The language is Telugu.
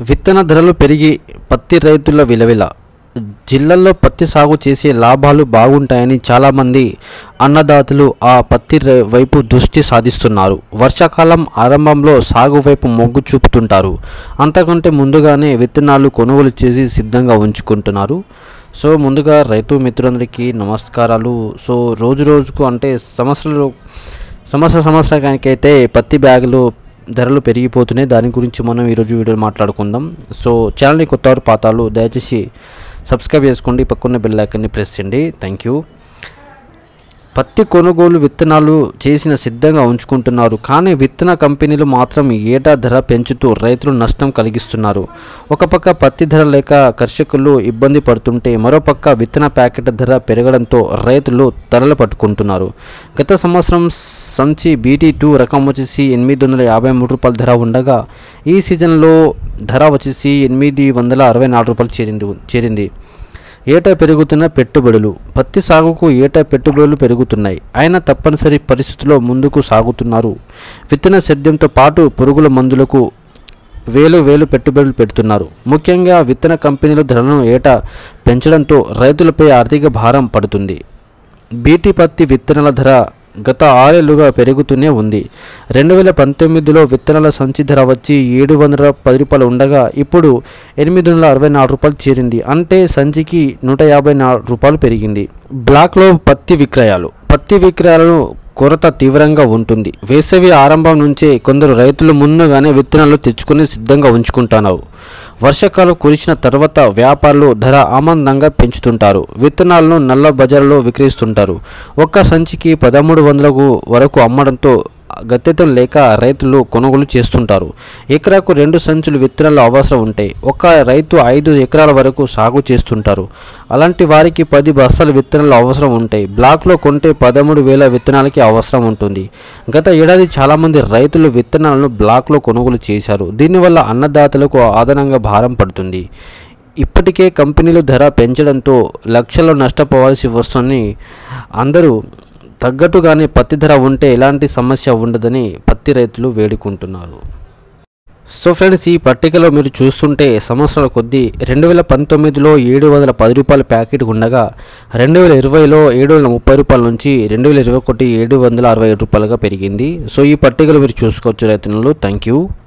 విత్తన ధరలు పెరిగి పత్తి రైతుల విలవిల జిల్లాల్లో పత్తి సాగు చేసే లాభాలు బాగుంటాయని చాలామంది అన్నదాతలు ఆ పత్తి రై- వైపు దృష్టి సాధిస్తున్నారు వర్షాకాలం ఆరంభంలో సాగు వైపు మొగ్గు చూపుతుంటారు అంతకంటే ముందుగానే విత్తనాలు కొనుగోలు చేసి సిద్ధంగా ఉంచుకుంటున్నారు సో ముందుగా రైతు మిత్రులందరికీ నమస్కారాలు సో రోజు రోజుకు అంటే సంవత్సరాలు సంవత్సర సంవత్సరానికైతే పత్తి బ్యాగులు ధరలు పెరిగిపోతున్నాయి దాని గురించి మనం ఈరోజు వీడియో మాట్లాడుకుందాం సో ఛానల్ని కొత్తవారు పాతాలు దయచేసి సబ్స్క్రైబ్ చేసుకోండి పక్కన్న బెల్ ఐకాన్ని ప్రెస్ చేయండి థ్యాంక్ యూ పత్తి కొనుగోలు విత్తనాలు చేసిన సిద్ధంగా ఉంచుకుంటున్నారు కానీ విత్తన కంపెనీలు మాత్రం ఏటా ధర పెంచుతూ రైతులు నష్టం కలిగిస్తున్నారు ఒక పక్క పత్తి ధర లేక కర్షకులు ఇబ్బంది పడుతుంటే మరోపక్క విత్తన ప్యాకెట్ ధర పెరగడంతో రైతులు తలలు పట్టుకుంటున్నారు గత సంవత్సరం సంచి బీటీ టూ రకం వచ్చేసి ఎనిమిది వందల యాభై మూడు రూపాయల ధర ఉండగా ఈ సీజన్లో ధర వచ్చేసి ఎనిమిది వందల అరవై నాలుగు రూపాయలు చేరింది చేరింది ఏటా పెరుగుతున్న పెట్టుబడులు పత్తి సాగుకు ఏటా పెట్టుబడులు పెరుగుతున్నాయి అయినా తప్పనిసరి పరిస్థితుల్లో ముందుకు సాగుతున్నారు విత్తన సేద్యంతో పాటు పురుగుల మందులకు వేలు వేలు పెట్టుబడులు పెడుతున్నారు ముఖ్యంగా విత్తన కంపెనీలు ధరలను ఏటా పెంచడంతో రైతులపై ఆర్థిక భారం పడుతుంది బీటీ పత్తి విత్తనాల ధర గత ఆరేళ్లుగా పెరుగుతూనే ఉంది రెండు వేల పంతొమ్మిదిలో విత్తనాల సంచి ధర వచ్చి ఏడు వందల పది రూపాయలు ఉండగా ఇప్పుడు ఎనిమిది వందల అరవై నాలుగు రూపాయలు చేరింది అంటే సంచికి నూట యాభై నాలుగు రూపాయలు పెరిగింది బ్లాక్లో పత్తి విక్రయాలు పత్తి విక్రయాలను కొరత తీవ్రంగా ఉంటుంది వేసవి ఆరంభం నుంచే కొందరు రైతులు ముందుగానే విత్తనాలు తెచ్చుకుని సిద్ధంగా ఉంచుకుంటున్నారు వర్షాకాలం కురిసిన తర్వాత వ్యాపారులు ధర ఆమందంగా పెంచుతుంటారు విత్తనాలను నల్ల బజార్లో విక్రయిస్తుంటారు ఒక్క సంచికి పదమూడు వందలకు వరకు అమ్మడంతో గత్యతం లేక రైతులు కొనుగోలు చేస్తుంటారు ఎకరాకు రెండు సంచులు విత్తనాలు అవసరం ఉంటాయి ఒక రైతు ఐదు ఎకరాల వరకు సాగు చేస్తుంటారు అలాంటి వారికి పది బస్తాల విత్తనాలు అవసరం ఉంటాయి బ్లాక్లో కొంటే పదమూడు వేల విత్తనాలకి అవసరం ఉంటుంది గత ఏడాది చాలామంది రైతులు విత్తనాలను బ్లాక్లో కొనుగోలు చేశారు దీనివల్ల అన్నదాతలకు అదనంగా భారం పడుతుంది ఇప్పటికే కంపెనీలు ధర పెంచడంతో లక్షలు నష్టపోవాల్సి వస్తుందని అందరూ తగ్గట్టుగానే పత్తి ధర ఉంటే ఎలాంటి సమస్య ఉండదని పత్తి రైతులు వేడుకుంటున్నారు సో ఫ్రెండ్స్ ఈ పట్టికలో మీరు చూస్తుంటే సంవత్సరాల కొద్దీ రెండు వేల పంతొమ్మిదిలో ఏడు వందల పది రూపాయల ప్యాకెట్ ఉండగా రెండు వేల ఇరవైలో ఏడు వందల ముప్పై రూపాయల నుంచి రెండు వేల ఇరవై ఒకటి ఏడు వందల అరవై ఏడు రూపాయలుగా పెరిగింది సో ఈ పట్టికలో మీరు చూసుకోవచ్చు రైతులు థ్యాంక్ యూ